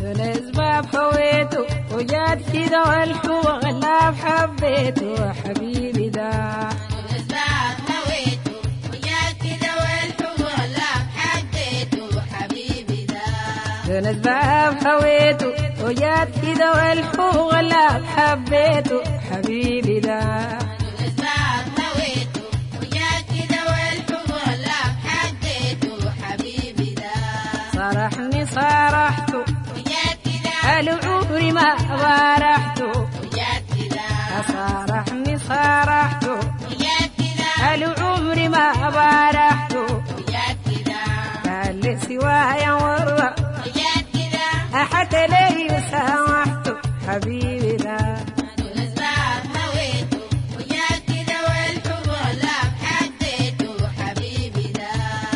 دون اسباب هويته وجات كده والحب غلاب حبيته حبيبي ده الأسباب هويته ويا كده والحب غلاب حبيته حبيبي ده دون اسباب هويته وجات كده والحب غلاب حبيته حبيبي ده الأسباب هويته ويا كده والحب غلاب حبيته حبيبي ده صرحني صرحته ويا كده العمر ما بارحته ويا كده صرحني صرحته ويا كده العمر ما بارحته ويا كده قال لي سوايا ورا ويا كده حتى لي سامحته حبيبي ده الأسباب هويته ويا كده والحب غلاب حبيته حبيبي ده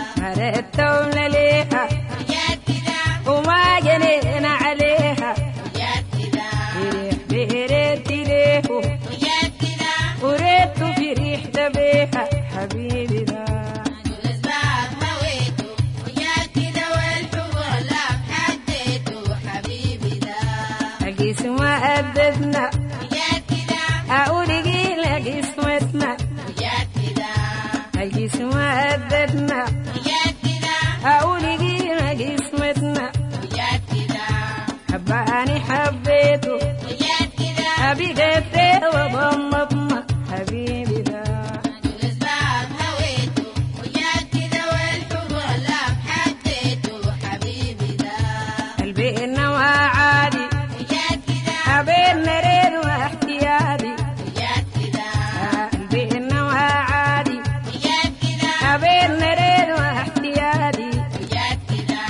مرت ليها ويا كده وما جنينا عليها ويا كده فرح بريت ليه ويا كده وريت في ريحة بيها حبيبي ده الأسباب هويته ويا كده والحب غلاب حبيته حبيبي ده الجسم أدتنا ويا كده أقول قيل قسمتنا ويا كده الجسم أدتنا ويا كده أقول قيل قسمتنا ويا كده حباني حبيته ويا كده أبي قفته وضمتنا حبيبي ده الأسباب هويته ويا كده والحب غلاب حبيته حبيبي ده قلبي إنه عادي ويا كده أبين نريد واحتيادي ويا كده قلبي إنه عادي ويا كده أبين نريد واحتيادي ويا كده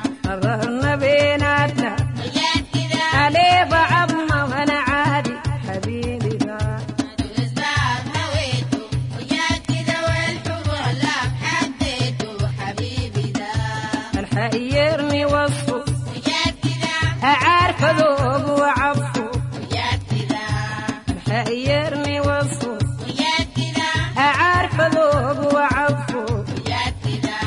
قررنا بيناتنا ويا كده عليه بعضنا وأنا عادي حبيبي ده الأسباب هويته ويا كده والحب غلاب حبيته حبيبي ده الحيرني وصفه ويا كده أعرف ذوق وعفو ويا كده الحيرني وصفه ويا كده أعرف ذوق وعفو ويا كده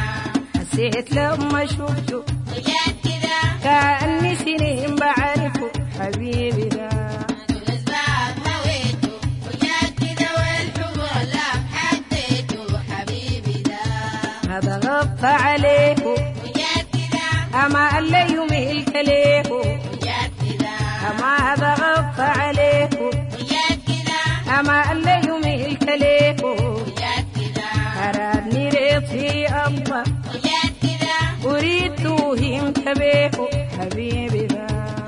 حسيت لما شفته ويا كده كأني سنين بعرفه حبيبي ده الأسباب هويته ويا كده والحب غلاب حبيته حبيبي ده هذا غطى عليه ويا كده أما اللي يميل كليه ويا كده أما هذا غطى عليه ويا كده أما اللي يميل كليه ويا كده أرادني ريت في الله ويا كده أريد توهم تبيه حبيبي ده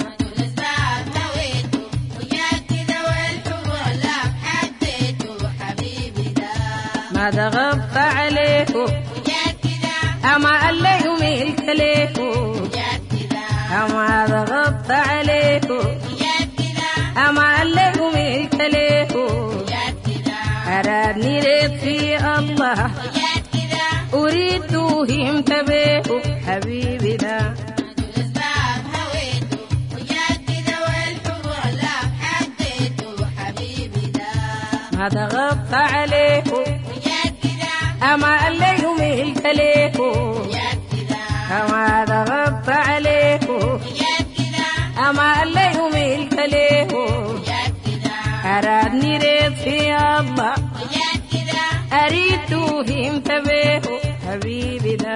الأسباب هويته ويا كده والحب غلاب حبيته حبيبي ده ماذا غطى عليه ويا كده أما اللي يميل كليه ويا كده أما هذا غطى عليه ويا كده أما اللي يميل كليه ويا كده أرادني ريت في الله ويا كده أريد توهم تبيه حبيبي ده الأسباب هويته ويا كده والحب غلاب حبيته حبيبي ده ماذا غطى عليه ويا كده أما اللي يميل كليه ويا كده أما هذا غطى عليه ويا كده أما اللي يميل كليه ويا كده أرادني ريت في الله ويا كده أريد توهم تبيه حبيبي ده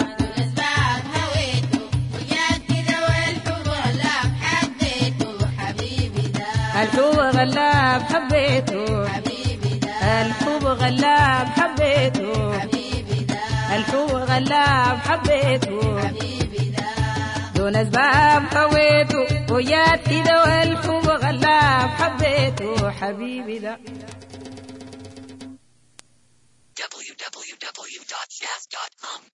الأسباب هويته ويا كده والحب غلاب حبيته حبيبي ده الحب غلاب حبيته حبيبي ده الحب غلاب حبيته حبيبي ده الحب غلاب حبيته حبيبي ده دون اسباب هويته ويات كده والحب غلاب حبيته حبيبي ده